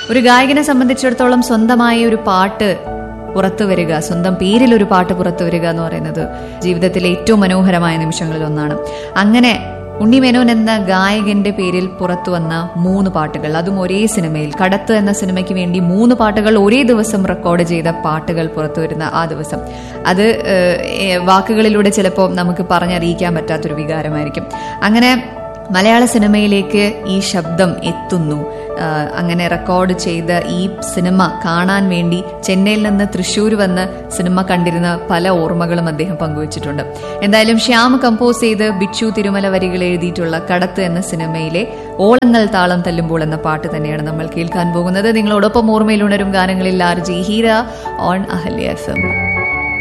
ഒരു ഗായകനെ സംബന്ധിച്ചിടത്തോളം സ്വന്തമായ ഒരു പാട്ട് പുറത്തു വരിക സ്വന്തം പേരിൽ ഒരു പാട്ട് പുറത്തു വരിക എന്ന് പറയുന്നത് ജീവിതത്തിലെ ഏറ്റവും മനോഹരമായ നിമിഷങ്ങളിൽ ഒന്നാണ് അങ്ങനെ ഉണ്ണിമേനോൻ എന്ന ഗായകന്റെ പേരിൽ പുറത്തു വന്ന മൂന്ന് പാട്ടുകൾ അതും ഒരേ സിനിമയിൽ കടത്ത് എന്ന സിനിമയ്ക്ക് വേണ്ടി മൂന്ന് പാട്ടുകൾ ഒരേ ദിവസം റെക്കോർഡ് ചെയ്ത പാട്ടുകൾ പുറത്തു വരുന്ന ആ ദിവസം അത് ഏഹ്, വാക്കുകളിലൂടെ ചിലപ്പോൾ നമുക്ക് പറഞ്ഞറിയിക്കാൻ പറ്റാത്തൊരു വികാരമായിരിക്കും അങ്ങനെ മലയാള സിനിമയിലേക്ക് ഈ ശബ്ദം എത്തുന്നു ആഹ് അങ്ങനെ റെക്കോർഡ് ചെയ്ത ഈ സിനിമ കാണാൻ വേണ്ടി ചെന്നൈയിൽ നിന്ന് തൃശ്ശൂർ വന്ന് സിനിമ കണ്ടിരുന്ന പല ഓർമ്മകളും അദ്ദേഹം പങ്കുവച്ചിട്ടുണ്ട് എന്തായാലും ശ്യാം കമ്പോസ് ചെയ്ത് ബിച്ചു തിരുമല വരികൾ എഴുതിയിട്ടുള്ള കടത്ത് എന്ന സിനിമയിലെ ഓളങ്ങൾ താളം തല്ലുമ്പോൾ എന്ന പാട്ട് തന്നെയാണ് നമ്മൾ കേൾക്കാൻ പോകുന്നത് നിങ്ങളോടൊപ്പം ഓർമ്മയിൽ ഉണരും ഗാനങ്ങളിൽ R G Heera on Ahalya F M